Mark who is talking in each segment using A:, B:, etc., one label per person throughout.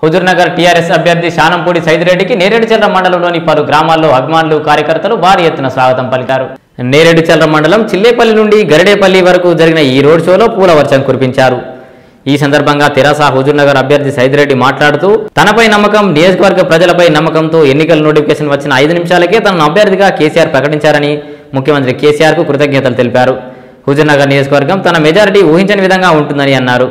A: Huzurnagar TRS అభ్యర్థి శానంపూడి సైదిరెడ్డికి నేరేడుచల్ర మండలంలోని పలు గ్రామాల్లో అభిమానులు కార్యకర్తలు భారీ ఎత్తున స్వాగతం పలికారు నేరేడుచల్ర మండలం చిల్లేపల్లి నుండి గరిడేపల్లి వరకు జరిగిన ఈ రోడ్ షోలో పూల వర్షం కురిపించారు ఈ సందర్భంగా తెరాస హుజూర్నగర్ అభ్యర్థి సైదిరెడ్డి మాట్లాడుతూ తనపై నమ్మకం నియోజకవర్గ ప్రజలపై నమ్మకంతో ఎన్నికల నోటిఫికేషన్ వచ్చిన ఐదు నిమిషాలకే తనను అభ్యర్థిగా కేసీఆర్ ప్రకటించారని ముఖ్యమంత్రి కేసీఆర్ కు కృతజ్ఞతలు తెలిపారు హుజూర్నగర్ నియోజకవర్గం తన మెజారిటీ ఊహించని విధంగా ఉంటుందని అన్నారు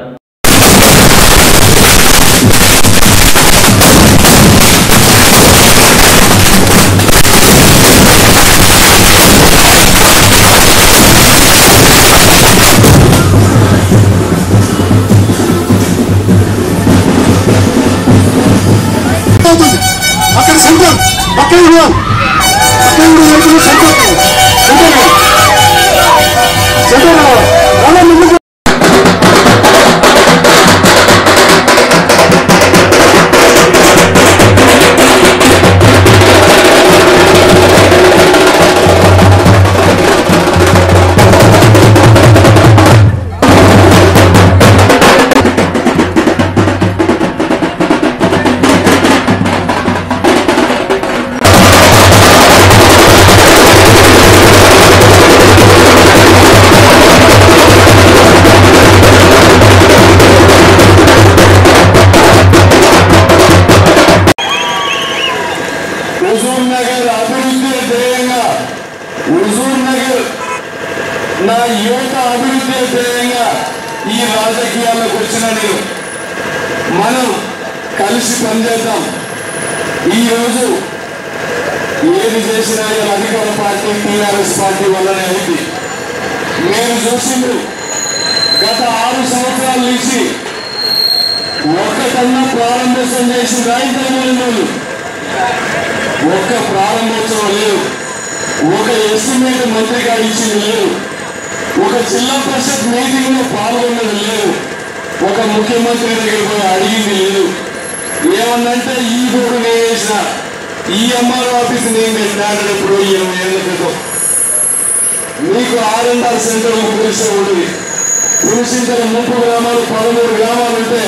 B: అవుతుంది అక్కడ సెంటర్ పక్కన ఉన్నాం పక్కన ఉన్న వైపున సెంటర్ సెంటర్ సెంటర్ రావాలి ముందుకు
C: హుజూర్ నగర్ అభివృద్ధి ధ్యేయంగా హుజూర్ నగర్ నా యువత అభివృద్ధి ధ్యేయంగా ఈ రాజకీయాల్లోకి వచ్చిన నేను మనం కలిసి పనిచేద్దాం ఈరోజు ఏది చేసినా ఇలా అధికార పార్టీ టీఆర్ఎస్ పార్టీ వల్లనే అయింది నేను చూసింది గత ఆరు సంవత్సరాల నుంచి ఒక్కటన్నా ప్రారంభోత్సవం చేసి రాయితీ ఒక్క ప్రారంభోత్సవం లేదు ఒక ఎస్టిమేట్ మంత్రిగా ఇచ్చింది లేదు ఒక జిల్లా పరిషత్ మీటింగ్ లో పాల్గొన్నది లేదు ఒక ముఖ్యమంత్రి దగ్గర పోయి అడిగింది లేదు ఏమన్నంటే ఈ బోర్డు నేను వేసిన ఈ ఎంఆర్ఓ ఆఫీస్ నేను పెట్టినాడు ఇప్పుడు ఇరవై ఏళ్ళ క్రితం మీకు ఆర్ అండ్ ఆర్ సెంటర్ గురించి ఉంటుంది పురుషింతల ముప్పు గ్రామాలు పదమూడు గ్రామాలు ఉంటే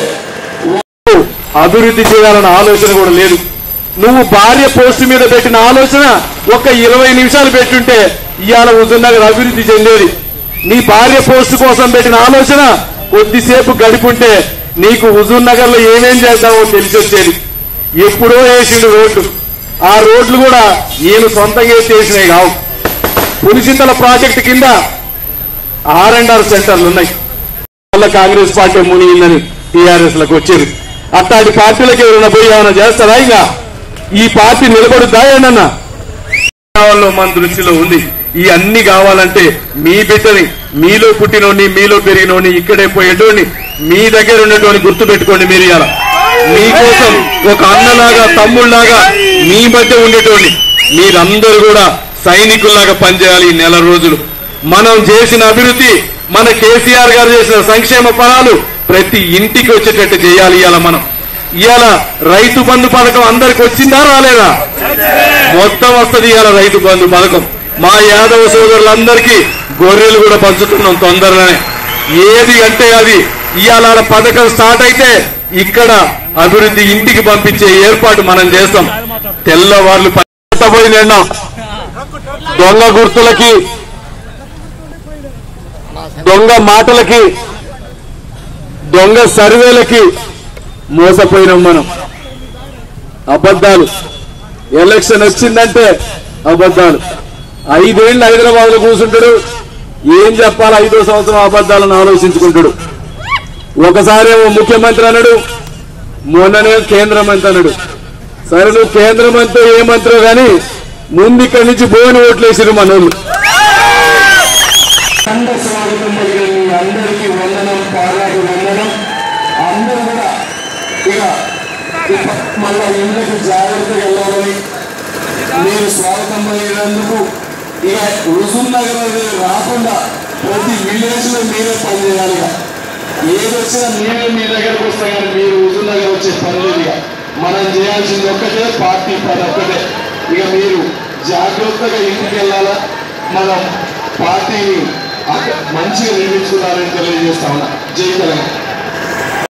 B: అభివృద్ధి చేయాలన్న ఆలోచన కూడా లేదు నువ్వు భార్య పోస్టు మీద పెట్టిన ఆలోచన ఒక ఇరవై నిమిషాలు పెట్టుంటే ఇవాళ హుజూర్నగర్ అభివృద్ధి చెందేది నీ భార్య పోస్టు కోసం పెట్టిన ఆలోచన కొద్దిసేపు గడిపుంటే నీకు హుజూర్నగర్ లో ఏమేం చేద్దామో తెలిసి వచ్చేది ఎప్పుడో వేసిండు రోడ్లు ఆ రోడ్లు కూడా ఈయన సొంతంగా చేసినాయి కావు పులిచింతల ప్రాజెక్టు కింద ఆర్ అండ్ ఆర్ సెంటర్లు ఉన్నాయి వల్ల కాంగ్రెస్ పార్టీ మునిగిందని టీఆర్ఎస్ లకు వచ్చారు అట్లాంటి పార్టీలకు ఎవరైనా పోయి ఏమైనా చేస్తారా ఇంకా ఈ పార్టీ నిలబడుద్దా ఏమన్నా కావాలో మన దృష్టిలో ఉంది ఈ అన్ని కావాలంటే మీ బిడ్డని మీలో పుట్టినోని మీలో పెరిగినోని ఇక్కడే పోయేటోని మీ దగ్గర ఉన్నటువంటి గుర్తు పెట్టుకోండి మీరు ఇలా మీకోసం ఒక అన్నలాగా తమ్ముళ్లాగా మీ మధ్య ఉండేటోని మీరందరూ కూడా సైనికుల్లాగా పనిచేయాలి ఈ నెల రోజులు మనం చేసిన అభివృద్ధి మన కేసీఆర్ గారు చేసిన సంక్షేమ ఫలాలు ప్రతి ఇంటికి వచ్చేటట్టు చేయాలి ఇవాళ మనం ఇవాళ రైతు బంధు పథకం అందరికి వచ్చిందా రాలేదా మొత్తం వస్తుంది ఇవాళ రైతు బంధు పథకం మా యాదవ సోదరులందరికీ గొర్రెలు కూడా పంచుతున్నాం తొందరగానే ఏది అంటే అది ఇవాళ ఆడ పథకం స్టార్ట్ అయితే ఇక్కడ అభివృద్ధి ఇంటికి పంపించే ఏర్పాటు మనం చేస్తాం తెల్లవార్లు పోయి నిన్న దొంగ గుర్తులకి దొంగ మాటలకి దొంగ సర్వేలకి మోసపోయినాం మనం అబద్ధాలు ఎలక్షన్ వచ్చిందంటే అబద్ధాలు ఐదేళ్లు హైదరాబాద్ లో కూర్చుంటాడు ఏం చెప్పాలి ఐదో సంవత్సరం అబద్ధాలను ఆలోచించుకుంటాడు ఒకసారి ఏమో ముఖ్యమంత్రి అన్నాడు మొన్ననే కేంద్ర మంత్రి అన్నాడు సరే నువ్వు కేంద్ర మంత్రి ఏ మంత్రో గాని ముందు ఇక్కడి నుంచి బోని ఓట్లేసిరు మనోళ్ళు
C: అండ స్వాగతం పలికిన మీ అందరికీ వందనం పాదాకు వందనం అందరూ కూడా ఇక ఇక మళ్ళా ఇళ్ళకి జాగ్రత్తగా వెళ్ళాలని మీరు స్వాగతం పలికినందుకు ఇక రుజువు నగరం రాకుండా ప్రతి విలేజ్ లో మీరే పనిచేయాలి ఇక. ఏది వచ్చినా మేమే మీ దగ్గరకు వస్తాం కానీ మీరు రుజువు నగర్ వచ్చే పని లేదు ఇక మనం చేయాల్సింది ఒక్కటే పార్టీ పని ఒక్కటే ఇక మీరు జాగ్రత్తగా ఇంటికి వెళ్ళాలా మనం పార్టీని అక్క- మంచిగా నిర్మించుకున్నారని తెలియజేస్తా ఉన్నా జై తెలంగాణ